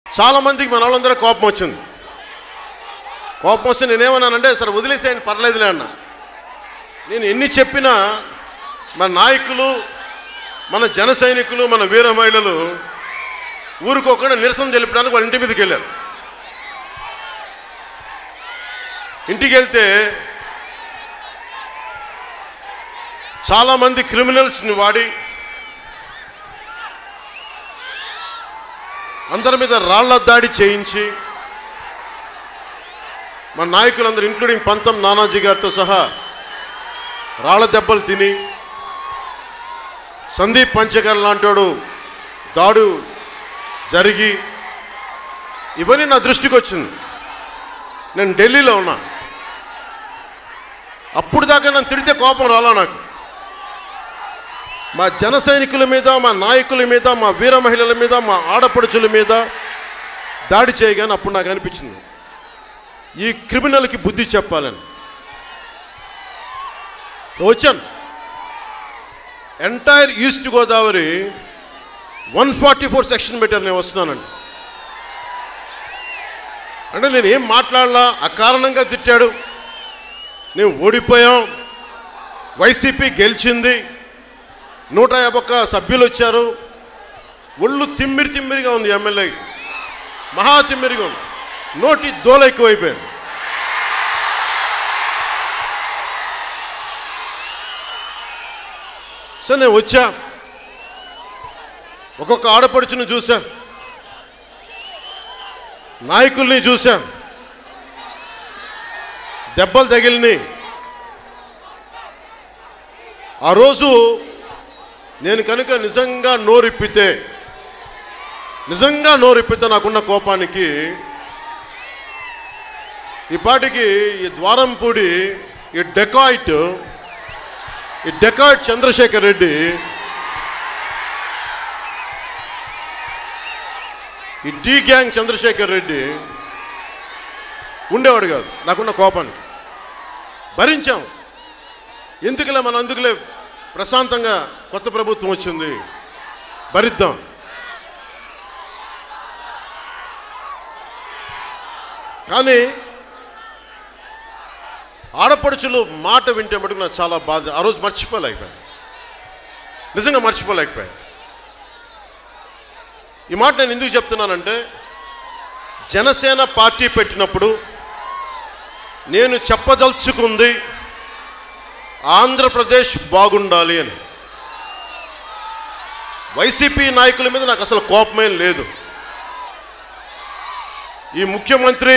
చాలామందికి మన వాళ్ళందరూ కోపం వచ్చింది కోపం వస్తే నేనేమన్నానంటే సరే వదిలేసేయండి పర్లేదులే అన్న నేను ఎన్ని చెప్పినా మన నాయకులు మన జన సైనికులు మన వీర మహిళలు ఊరికొక్కడ నిరసన తెలిపడానికి వాళ్ళ ఇంటి మీదకి వెళ్ళారు ఇంటికి వెళ్తే చాలామంది క్రిమినల్స్ని వాడి అందరి మీద రాళ్ల దాడి చేయించి మన నాయకులందరూ ఇంక్లూడింగ్ పంతం నానాజీ గారితో సహా రాళ్ల దెబ్బలు తిని సందీప్ పంచకర్ లాంటోడు దాడు జరిగి ఇవన్నీ నా దృష్టికి వచ్చింది నేను ఢిల్లీలో ఉన్నా అప్పుడు దాకా నన్ను తిడితే కోపం రాలా నాకు మా జన సైనికుల మీద మా నాయకుల మీద మా వీర మహిళల మీద మా ఆడపడుచుల మీద దాడి చేయగానే అప్పుడు నాకు అనిపించింది ఈ క్రిమినల్కి బుద్ధి చెప్పాలని వచ్చాను entire east Godavari one forty four section పెట్టారు నేను వస్తున్నానండి అంటే నేను ఏం మాట్లాడలా అకారణంగా తిట్టాడు నేను ఓడిపోయాం వైసీపీ గెలిచింది నూట యాభై ఒక్క సభ్యులు వచ్చారు ఒళ్ళు తిమ్మిరి తిమ్మిరిగా ఉంది ఎమ్మెల్యే మహా తిమ్మిరిగా ఉంది నోటి దోల ఎక్కువైపోయింది సో నేను వచ్చా ఒక్కొక్క ఆడపడుచుని చూసా నాయకుల్ని చూసా దెబ్బలు తగిలిని ఆ రోజు నేను కనుక నిజంగా నోరిప్పితే నిజంగా నోరిప్పితే నాకున్న కోపానికి ఈ పాటికి ఈ ద్వారంపూడి ఈ డెకాయిట్ ఈ డెకాయిట్ చంద్రశేఖర్ రెడ్డి ఈ డి గ్యాంగ్ చంద్రశేఖర్ రెడ్డి ఉండేవాడు కాదు నాకున్న కోపానికి భరించాం ఎందుకులే మనం అందుకులే ప్రశాంతంగా కొత్త ప్రభుత్వం వచ్చింది భరిద్దాం కానీ ఆడపడుచులు మాట వింటే మటుకు నాకు చాలా బాధ ఆ రోజు మర్చిపోలేకపోయాను నిజంగా మర్చిపోలేకపోయాను ఈ మాట నేను ఎందుకు చెప్తున్నానంటే జనసేన పార్టీ పెట్టినప్పుడు నేను చెప్పదలుచుకుంది ఆంధ్రప్రదేశ్ బాగుండాలి అని వైసీపీ నాయకుల మీద నాకు అసలు కోపమేం లేదు ఈ ముఖ్యమంత్రి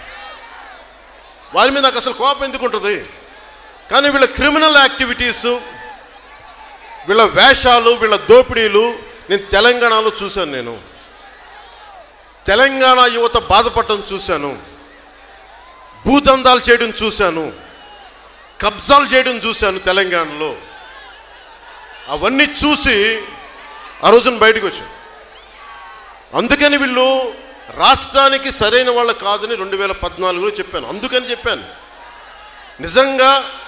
వారి మీద నాకు అసలు కోపం ఎందుకు ఉంటుంది కానీ వీళ్ళ క్రిమినల్ యాక్టివిటీసు వీళ్ళ వేషాలు వీళ్ళ దోపిడీలు నేను తెలంగాణలో చూశాను నేను తెలంగాణ యువత బాధపడటం చూశాను భూదందాలు చేయడం చూశాను కబ్జాలు చేయడం చూశాను తెలంగాణలో అవన్నీ చూసి ఆ రోజున బయటకు వచ్చాను అందుకని వీళ్ళు రాష్ట్రానికి సరైన వాళ్ళు కాదని రెండు వేల పద్నాలుగులో చెప్పాను అందుకని చెప్పాను నిజంగా